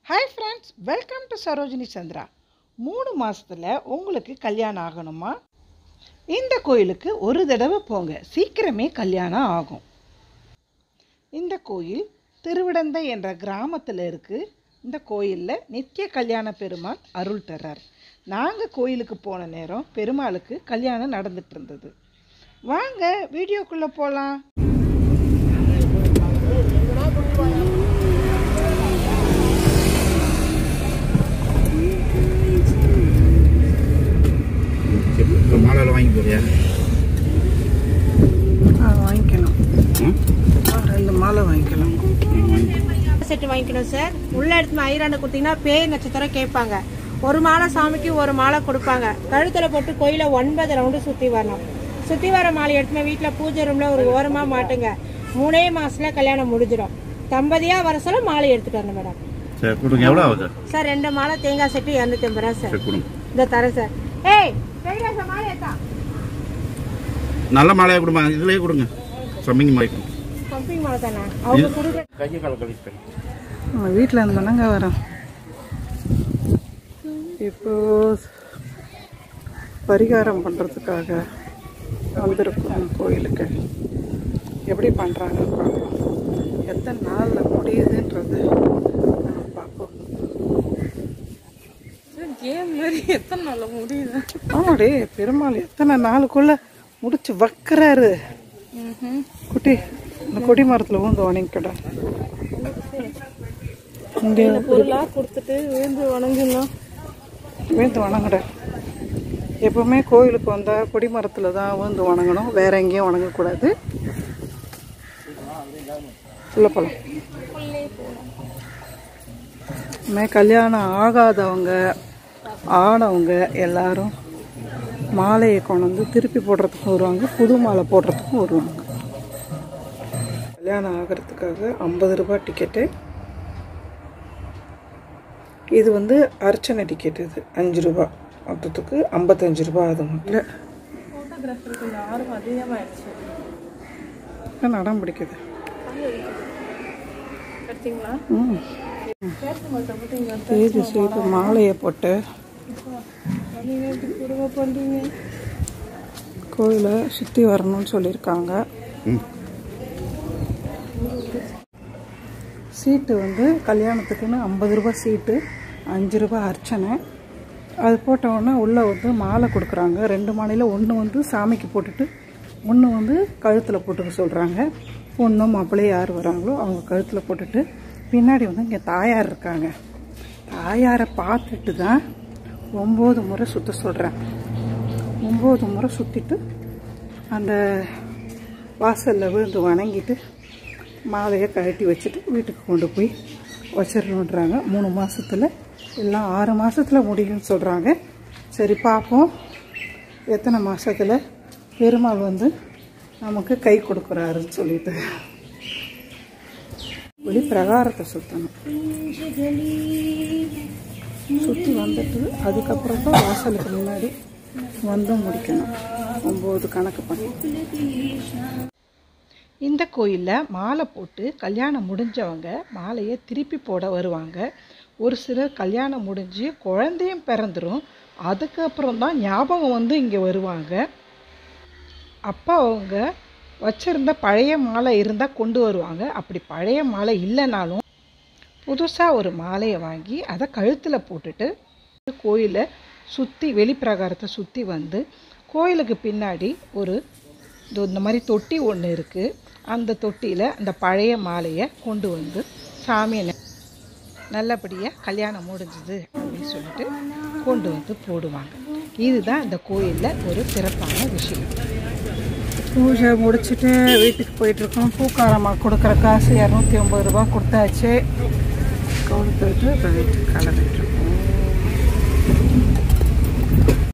hi friends welcome to Sarojini Chandra மூணு மாதத்தில் உங்களுக்கு கல்யாணம் ஆகணுமா இந்த கோயிலுக்கு ஒரு தடவை போங்க சீக்கிரமே கல்யாணம் ஆகும் இந்த கோயில் திருவிடந்தை என்ற கிராமத்தில் இருக்குது இந்த கோயிலில் நித்திய கல்யாண பெருமாள் அருள் தர்றார் நாங்கள் கோயிலுக்கு போன நேரம் பெருமாளுக்கு கல்யாணம் நடந்துட்டு இருந்தது வாங்க வீடியோக்குள்ளே போகலாம் இப்போ மாலையில் வாங்கி போறியா வாங்கிக்கணும் ம் ரெண்டு மாலை வாங்கிக்கலாம் ம், வாங்கி செட்டு வாங்கிக்கணும் சார் உள்ள எடுத்து ஐரான கொடுத்தீங்கன்னா பேய் நட்சத்திரம் கேட்பாங்க ஒரு மாலை சாமிக்கு ஒரு மாலை கொடுப்பாங்க கழுத்துல போட்டு கோயில ஒன்பது ரவுண்டு சுத்தி வரணும் சுத்தி வர மாலை எடுத்துமே வீட்டுல பூஜை ரூம்ல ஒரு ஓரமா மாட்டுங்க மூணே மாசத்துல கல்யாணம் முடிஞ்சிடும் தம்பதியா வர சொல்ல மாலை எடுத்துட்டு வரணும் மேடம் சரி கொடுங்க எவ்வளோ ஆகுது சார் ரெண்டு மாலை தேங்காய் செட்டு இரநூத்தி ஐம்பது ரூபா சார் சரி கொடுங்க இந்த தரேன் சார் ஏய் தேங்காய் சார் மாலை எடுத்தா நல்ல மாலையாக கொடுமா இதுலேயே கொடுங்க சம்மிங்க மாலை கொடுங்க கம்பிங் மாலை தானே அவங்க கொடுக்குற கையை காலை கழிப்பேன் நம்ம வீட்டில் இருந்தோன்னாங்க வரோம் இப்போ பரிகாரம் பண்ணுறதுக்காக வந்திருக்கோம் கோயிலுக்கு எப்படி பண்ணுறாங்க பார்க்கலாம் எத்தனை நாளில் முடியுதுன்றது நம்ம பார்ப்போம் கேம் மாதிரி எத்தனை நாள்ல முடியுது ஆமாடி பெருமாள் எத்தனை நாளுக்குள்ள முடிச்சு வைக்கிறாரு குட்டி இந்த கொடி மரத்தில் ஊந்து வணங்கிக்கடா இங்கே பொருளா கொடுத்துட்டு விழுந்து வணங்கிடணும் விழுந்து வணங்கடா எப்பவுமே கோயிலுக்கு வந்தால் கொடி மரத்தில் தான் விழுந்து வணங்கணும் வேற எங்கேயும் வணங்கக்கூடாது உள்ள போகலாம் இனிமே கல்யாணம் ஆகாதவங்க ஆனவங்க எல்லாரும் மாலையை கொண்டு வந்து திருப்பி போடுறதுக்கும் வருவாங்க புது மாலை போடுறதுக்கும் வருவாங்க கல்யாணம் ஆகிறதுக்காக ஐம்பது ரூபாய் டிக்கெட்டு இது வந்து அர்ச்சனை டிக்கெட் இது அஞ்சு ரூபா மொத்தத்துக்கு ஐம்பத்தஞ்சு ரூபா அது மட்டும் ஃபோட்டோகிராஃபருக்கு ஆர்வம் அதிகமாயிடுச்சு நடம் பிடிக்குது எடுத்தீங்களா ம் செய்து செய்து மாலையை போட்டு நீங்க எப்படி கொடுங்க பண்றீங்க கோயிலை சுற்றி வரணும்னு சொல்லியிருக்காங்க ம் சீட்டு வந்து கல்யாணத்துக்குன்னு ஐம்பது ரூபாய் சீட்டு அஞ்சு ரூபாய் அர்ச்சனை அது போட்ட உடனே உள்ளே வந்து மாலை கொடுக்குறாங்க ரெண்டு மாலையில் ஒன்று வந்து சாமிக்கு போட்டுட்டு ஒன்று வந்து கழுத்தில் போட்டுக்க சொல்கிறாங்க பொண்ணும் மாப்பிள்ளையும் யார் வராங்களோ அவங்க கழுத்தில் போட்டுட்டு பின்னாடி வந்து இங்கே தாயார் இருக்காங்க தாயாரை பார்த்துட்டு தான் ஒம்பது முறை சுற்ற சொல்கிறேன் ஒம்பது முறை சுற்றிட்டு அந்த வாசலில் விழுந்து வணங்கிட்டு மாலையை கழட்டி வச்சுட்டு வீட்டுக்கு கொண்டு போய் வச்சிடணுன்றாங்க மூணு மாசத்துல எல்லாம் ஆறு மாசத்துல முடியும்னு சொல்கிறாங்க சரி பார்ப்போம் எத்தனை மாசத்துல பெருமாள் வந்து நமக்கு கை கொடுக்குறாருன்னு சொல்லிட்டு வெளி பிரகாரத்தை சுற்றணும் சுற்றி வந்துட்டு அதுக்கப்புறம் தான் வாசலுக்கு முன்னாடி வந்து முடிக்கணும் ஒம்பது கணக்கு பண்ணி இந்த கோயிலில் மாலை போட்டு கல்யாணம் முடிஞ்சவங்க மாலையை திருப்பி போட வருவாங்க ஒரு சிலர் கல்யாணம் முடிஞ்சு குழந்தையும் பிறந்துரும் அதுக்கப்புறம் தான் ஞாபகம் வந்து இங்கே வருவாங்க அப்போ அவங்க வச்சிருந்த பழைய மாலை இருந்தால் கொண்டு வருவாங்க அப்படி பழைய மாலை இல்லைனாலும் புதுசாக ஒரு மாலையை வாங்கி அதை கழுத்தில் போட்டுட்டு கோயிலை சுற்றி வெளிப்பிரகாரத்தை சுற்றி வந்து கோயிலுக்கு பின்னாடி ஒரு இதோ இந்த மாதிரி தொட்டி ஒன்று இருக்குது அந்த தொட்டியில் அந்த பழைய மாலையை கொண்டு வந்து சாமியை ந- நல்லபடியாக கல்யாணம் முடிஞ்சுது அப்படின்னு சொல்லிட்டு கொண்டு வந்து போடுவாங்க இதுதான் இந்த கோயிலில் ஒரு சிறப்பான விஷயம் பூஜை முடிச்சுட்டு வீட்டுக்கு போயிட்டுருக்கோம் பூக்காரம்மா கொடுக்குற காசு இரநூத்தி ஐம்பது ரூபா கொடுத்தாச்சு கொடுத்துட்டு இப்போ வீட்டுக்கு கிளம்பிட்டுருக்கோம்